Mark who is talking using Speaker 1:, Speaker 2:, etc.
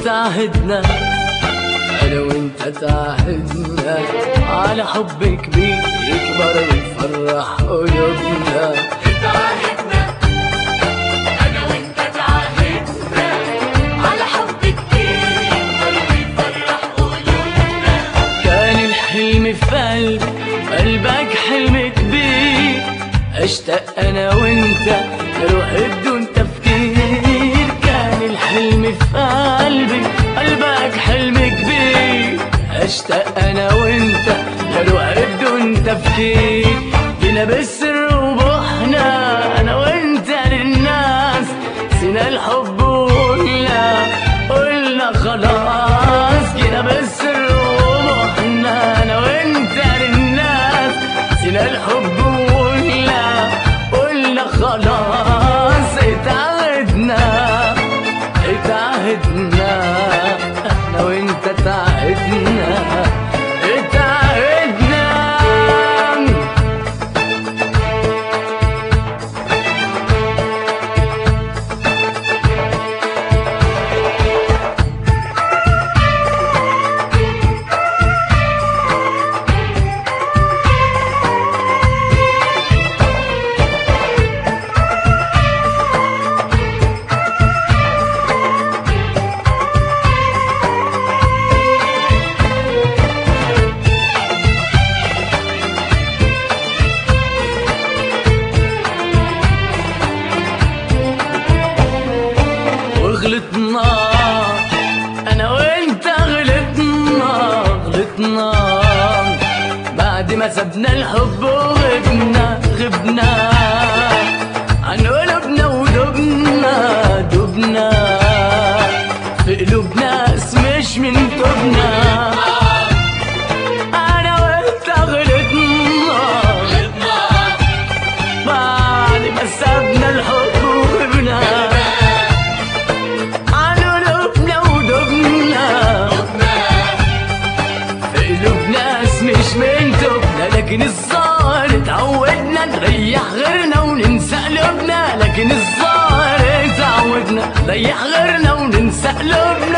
Speaker 1: تعهدنا انا وانت تعهدنا على حب كبير يكبر ويفرح قلوبنا
Speaker 2: تعهدنا انا وانت تعهدنا على حب كتير يكبر ويفرح قلوبنا
Speaker 1: كان الحلم في قلبك قلبك حلم كبير اشتاق انا وانت نروح بدون تفكير كان الحلم في قلبي قلبك حلم كبير اشتاق انا وانت نروح بدون تفكير جينا بالسر وبحنا انا وانت للناس سنا الحب وقلنا قلنا خلاص جينا بالسر وبحنا انا وانت للناس سنا الحب وقلنا قلنا خلاص اتعهدنا اتعهدنا انا وانت تعهدنا اتعهدنا وغلطنا انا وانت غلطنا غلطنا بعد ما سبنا الحب وغبنا غبنا عن قلوبنا ودبنا دبنا في قلوب ناس مش من تبنا انا وانت غلطنا بعد ما سبنا الحب وغبنا عن قلوبنا ودبنا في قلوب ناس مش من تبنا لكن الظاهر اتعودنا نريح غيرنا وننسى قلوبنا لكن الظاهر اتعودنا نريح غيرنا وننسى قلوبنا